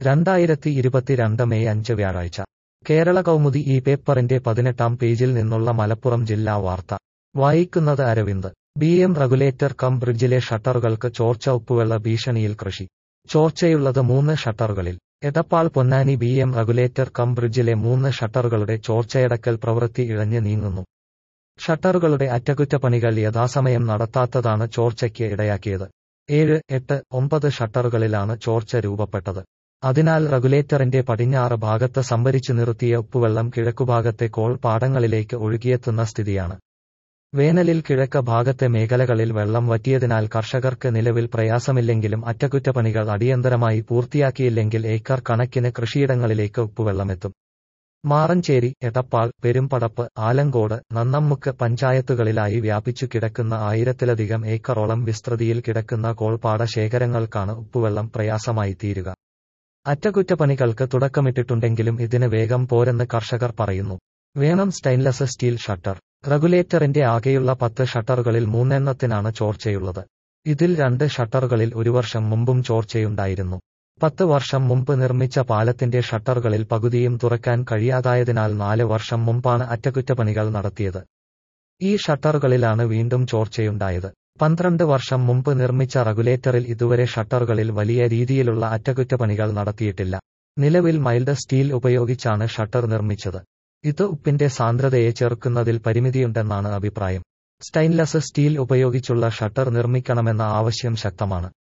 രണ്ടായിരത്തി ഇരുപത്തിരണ്ട് മെയ് അഞ്ച് വ്യാഴാഴ്ച കേരള കൗമുദി ഈ പേപ്പറിന്റെ പതിനെട്ടാം പേജിൽ നിന്നുള്ള മലപ്പുറം ജില്ലാ വാർത്ത വായിക്കുന്നത് Aravind B M regulator cum ബ്രിഡ്ജിലെ ഷട്ടറുകൾക്ക് ചോർച്ച ഉപ്പുവെള്ള ഭീഷണിയിൽ കൃഷി ചോർച്ചയുള്ളത് മൂന്ന് ഷട്ടറുകളിൽ Edappal Ponnani B M regulator cum ബ്രിഡ്ജിലെ മൂന്ന് ഷട്ടറുകളുടെ ചോർച്ചയടക്കൽ പ്രവൃത്തി ഇഴഞ്ഞ് നീങ്ങുന്നു ഷട്ടറുകളുടെ അറ്റകുറ്റപ്പണികൾ യഥാസമയം നടത്താത്തതാണ് ചോർച്ചയ്ക്ക് ഇടയാക്കിയത് ഏഴ് എട്ട് ഒമ്പത് ഷട്ടറുകളിലാണ് ചോർച്ച രൂപപ്പെട്ടത് അതിനാൽ റെഗുലേറ്ററിന്റെ പടിഞ്ഞാറ് ഭാഗത്ത് സംഭരിച്ചു നിർത്തിയ ഉപ്പുവെള്ളം കിഴക്കുഭാഗത്തെ കോൾ പാടങ്ങളിലേക്ക് ഒഴുകിയെത്തുന്ന സ്ഥിതിയാണ് വേനലിൽ കിഴക്ക് ഭാഗത്തെ മേഖലകളിൽ വെള്ളം വറ്റിയതിനാൽ കർഷകർക്ക് നിലവിൽ പ്രയാസമില്ലെങ്കിലും അറ്റകുറ്റപ്പണികൾ അടിയന്തരമായി പൂർത്തിയാക്കിയില്ലെങ്കിൽ ഏക്കർ കണക്കിന് കൃഷിയിടങ്ങളിലേക്ക് ഉപ്പുവെള്ളമെത്തും മാറഞ്ചേരി എടപ്പാൾ പെരുമ്പടപ്പ് ആലങ്കോട് നന്നമ്മുക്ക് പഞ്ചായത്തുകളിലായി വ്യാപിച്ചു കിടക്കുന്ന ആയിരത്തിലധികം ഏക്കറോളം വിസ്തൃതിയിൽ കിടക്കുന്ന കോൾപ്പാട ശേഖരങ്ങൾക്കാണ് ഉപ്പുവെള്ളം പ്രയാസമായി തീരുക അറ്റകുറ്റപ്പണികൾക്ക് തുടക്കമിട്ടിട്ടുണ്ടെങ്കിലും ഇതിന് വേഗം പോരെന്ന് കർഷകർ പറയുന്നു വേണം സ്റ്റെയിൻലെസ് സ്റ്റീൽ ഷട്ടർ റെഗുലേറ്ററിന്റെ ആകെയുള്ള പത്ത് ഷട്ടറുകളിൽ മൂന്നെണ്ണത്തിനാണ് ചോർച്ചയുള്ളത് ഇതിൽ രണ്ട് ഷട്ടറുകളിൽ ഒരു വർഷം മുമ്പും ചോർച്ചയുണ്ടായിരുന്നു പത്ത് വർഷം മുമ്പ് നിർമ്മിച്ച പാലത്തിന്റെ ഷട്ടറുകളിൽ പകുതിയും തുറക്കാൻ കഴിയാതായതിനാൽ നാല് വർഷം മുമ്പാണ് അറ്റകുറ്റപ്പണികൾ നടത്തിയത് ഈ ഷട്ടറുകളിലാണ് വീണ്ടും ചോർച്ചയുണ്ടായത് പന്ത്രണ്ട് വർഷം മുമ്പ് നിർമ്മിച്ച റെഗുലേറ്ററിൽ ഇതുവരെ ഷട്ടറുകളിൽ വലിയ രീതിയിലുള്ള അറ്റകുറ്റപ്പണികൾ നടത്തിയിട്ടില്ല നിലവിൽ മൈൽഡ് സ്റ്റീൽ ഉപയോഗിച്ചാണ് ഷട്ടർ നിർമ്മിച്ചത് ഇത് ഉപ്പിന്റെ സാന്ദ്രതയെ ചെറുക്കുന്നതിൽ പരിമിതിയുണ്ടെന്നാണ് അഭിപ്രായം സ്റ്റെയിൻലെസ് സ്റ്റീൽ ഉപയോഗിച്ചുള്ള ഷട്ടർ നിർമ്മിക്കണമെന്ന ആവശ്യം ശക്തമാണ്